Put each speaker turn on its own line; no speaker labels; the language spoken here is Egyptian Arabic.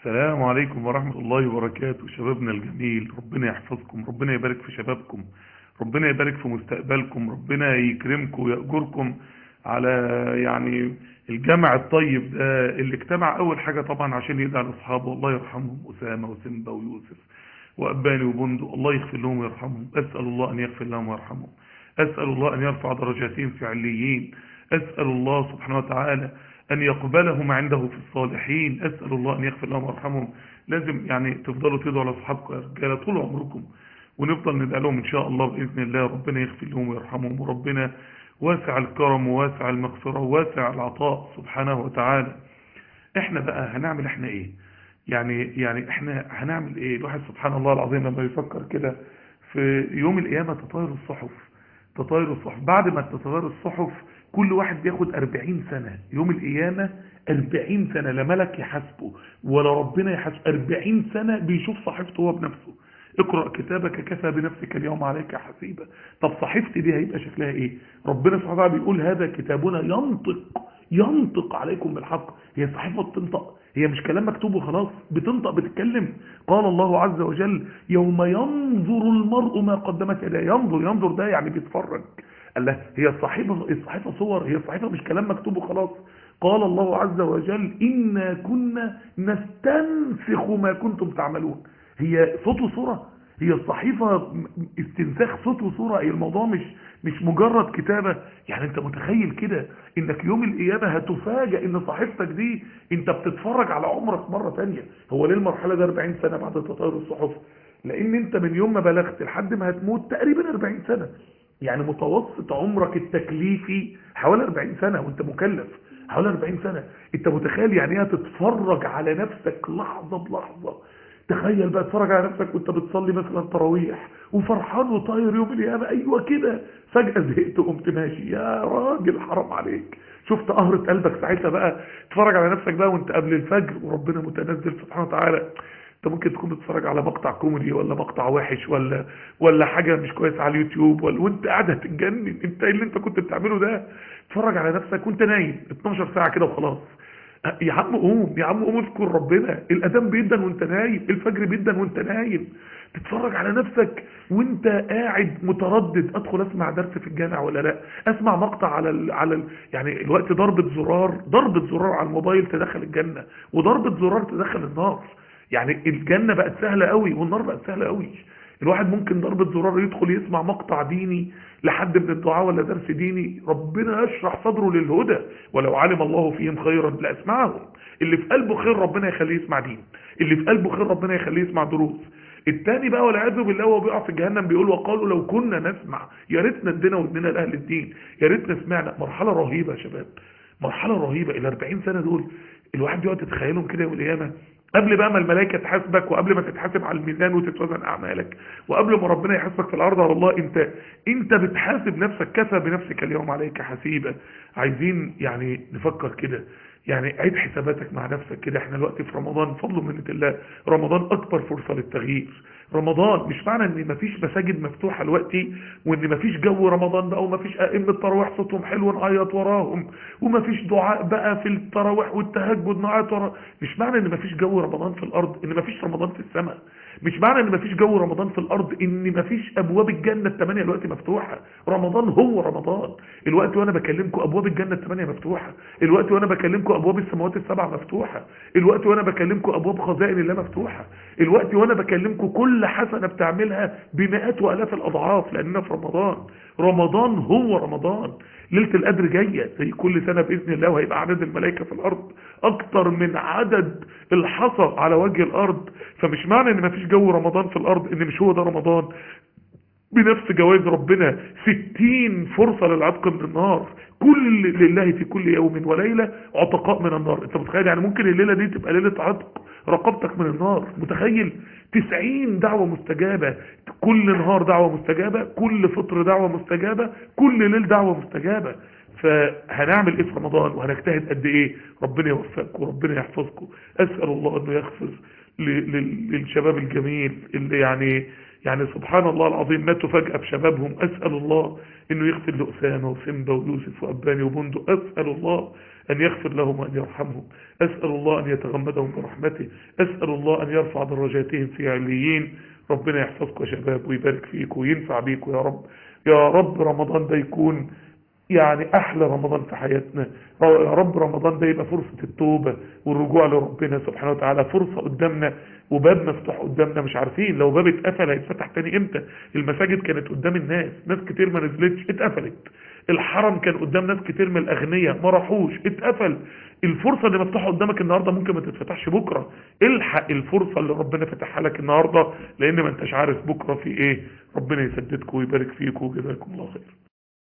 السلام عليكم ورحمة الله وبركاته شبابنا الجميل ربنا يحفظكم ربنا يبارك في شبابكم ربنا يبارك في مستقبلكم ربنا يكرمكم ويأجركم على يعني الجمع الطيب ده اللي اجتمع اول حاجة طبعا عشان يدعي لاصحابه الله يرحمهم أسامة وسنبا ويوسف وأباني وبندق الله يغفر لهم ويرحمهم أسأل الله أن يغفر لهم ويرحمهم أسأل الله أن يرفع درجاتهم في عليين أسأل الله سبحانه وتعالى أن يقبلهم عنده في الصالحين أسأل الله أن يغفر لهم ويرحمهم لازم يعني تفضلوا تدعوا لأصحابكم يا رجالة طول عمركم ونفضل ندعي لهم إن شاء الله بإذن الله ربنا يغفر لهم ويرحمهم وربنا واسع الكرم وواسع المغفرة وواسع العطاء سبحانه وتعالى احنا بقى هنعمل احنا ايه يعني يعني احنا هنعمل ايه الواحد سبحان الله العظيم لما يفكر كده في يوم القيامة تطاير الصحف تطاير الصحف بعد ما تطاير الصحف كل واحد بياخد 40 سنة يوم القيامة 40 سنة لا ملك يحاسبه ولا ربنا يحاسبه 40 سنة بيشوف صحيفته هو بنفسه اقرأ كتابك كفى بنفسك اليوم عليك حسيبا طب صحيفتي دي هيبقى شكلها ايه ربنا سبحانه وتعالى بيقول هذا كتابنا ينطق ينطق عليكم بالحق هي صحيفة بتنطق هي مش كلام مكتوب وخلاص بتنطق بتتكلم قال الله عز وجل يوم ينظر المرء ما قدمت يديه ينظر ينظر ده يعني بيتفرج قال له هي الصحيفة الصحيفة صور هي الصحيفة مش كلام مكتوب وخلاص قال الله عز وجل إنا كنا نستنسخ ما كنتم تعملون هي صوت وصورة هي الصحيفة استنساخ صوت وصورة هي الموضوع مش مش مجرد كتابة يعني انت متخيل كده انك يوم القيامة هتفاجئ ان صحيفتك دي انت بتتفرج على عمرك مرة تانية هو ليه المرحلة ده 40 سنة بعد تطاير الصحف لان انت من يوم ما بلغت لحد ما هتموت تقريبا 40 سنة يعني متوسط عمرك التكليفي حوالي 40 سنة وانت مكلف حوالي 40 سنة انت متخيل يعني ايه تتفرج على نفسك لحظة بلحظة تخيل بقى تتفرج على نفسك وانت بتصلي مثلا تراويح وفرحان وطاير يوم القيامة ايوه كده فجأة زهقت وقمت ماشي يا راجل حرام عليك شفت قهرة قلبك ساعتها بقى تتفرج على نفسك بقى وانت قبل الفجر وربنا متنزل سبحانه وتعالى انت ممكن تكون بتتفرج على مقطع كوميدي ولا مقطع وحش ولا ولا حاجه مش كويسه على اليوتيوب ولا وانت قاعد هتتجنن انت ايه اللي انت كنت بتعمله ده تتفرج على نفسك وانت نايم 12 ساعه كده وخلاص يا عم قوم يا عم قوم اذكر ربنا الاذان بيدن وانت نايم الفجر بيدن وانت نايم تتفرج على نفسك وانت قاعد متردد ادخل اسمع درس في الجامع ولا لا اسمع مقطع على ال على ال يعني الوقت ضربة زرار ضربة زرار على الموبايل تدخل الجنة وضربة زرار تدخل النار يعني الجنة بقت سهلة قوي والنار بقت سهلة قوي الواحد ممكن ضربة زرار يدخل يسمع مقطع ديني لحد من الدعاء ولا درس ديني ربنا يشرح صدره للهدى ولو علم الله فيهم خيرا لاسمعهم اللي في قلبه خير ربنا يخليه يسمع دين اللي في قلبه خير ربنا يخليه يسمع دروس التاني بقى والعياذ بالله هو بيقع في جهنم بيقول وقالوا لو كنا نسمع يا ريتنا ادينا ودنا لاهل الدين يا ريتنا سمعنا مرحله رهيبه يا شباب مرحله رهيبه ال 40 سنه دول الواحد يقعد يتخيلهم كده يوم القيامه قبل بقى ما الملائكه تحاسبك وقبل ما تتحاسب على الميزان وتتوزن اعمالك وقبل ما ربنا يحاسبك في الارض على الله انت انت بتحاسب نفسك كفى بنفسك اليوم عليك حسيبا عايزين يعني نفكر كده يعني عيد حساباتك مع نفسك كده احنا دلوقتي في رمضان فضل منة الله رمضان اكبر فرصة للتغيير رمضان مش معنى ان مفيش مساجد مفتوحة دلوقتي وان مفيش جو رمضان بقى ومفيش ائمة تراويح صوتهم حلو نعيط وراهم ومفيش دعاء بقى في التراويح والتهجد نعيط وراهم مش معنى ان مفيش جو رمضان في الارض ان مفيش رمضان في السماء مش معنى ان مفيش جو رمضان في الارض ان مفيش ابواب الجنة الثمانية دلوقتي مفتوحة رمضان هو رمضان الوقت وانا بكلمكم ابواب الجنة الثمانية مفتوحة الوقت وانا بكلمكم ابواب السماوات السبع مفتوحة الوقت وانا بكلمكم ابواب خزائن الله مفتوحة الوقت وانا بكلمكم كل حسنة بتعملها بمئات والاف الاضعاف لاننا في رمضان رمضان هو رمضان ليلة القدر جاية زي كل سنة بإذن الله وهيبقى عدد الملائكة في الأرض أكتر من عدد الحصى على وجه الأرض فمش معنى إن مفيش جو رمضان في الأرض إن مش هو ده رمضان بنفس جواز ربنا ستين فرصة للعتق من النار كل لله في كل يوم وليلة عتقاء من النار انت متخيل يعني ممكن الليلة دي تبقى ليلة عتق رقبتك من النار متخيل تسعين دعوة مستجابة كل نهار دعوة مستجابة كل فطر دعوة مستجابة كل ليل دعوة مستجابة فهنعمل ايه في رمضان وهنجتهد قد ايه ربنا يوفقكم وربنا يحفظكم اسأل الله انه يغفر للشباب الجميل اللي يعني يعني سبحان الله العظيم ماتوا فجأة بشبابهم أسأل الله إنه يغفر لأسامة وسيمبا ويوسف وأباني وبندق أسأل الله أن يغفر لهم وأن يرحمهم أسأل الله أن يتغمدهم برحمته أسأل الله أن يرفع درجاتهم في عليين ربنا يحفظكم يا شباب ويبارك فيكم وينفع بيكم يا رب يا رب رمضان ده يكون يعني احلى رمضان في حياتنا يا رب رمضان ده يبقى فرصة التوبة والرجوع لربنا سبحانه وتعالى فرصة قدامنا وباب مفتوح قدامنا مش عارفين لو باب اتقفل هيتفتح تاني امتى المساجد كانت قدام الناس ناس كتير ما نزلتش اتقفلت الحرم كان قدام ناس كتير من الاغنياء ما راحوش اتقفل الفرصة اللي مفتوحة قدامك النهاردة ممكن ما تتفتحش بكرة الحق الفرصة اللي ربنا فتحها لك النهاردة لان ما انتش عارف بكرة في ايه ربنا يسددكم ويبارك فيكم وجزاكم الله خير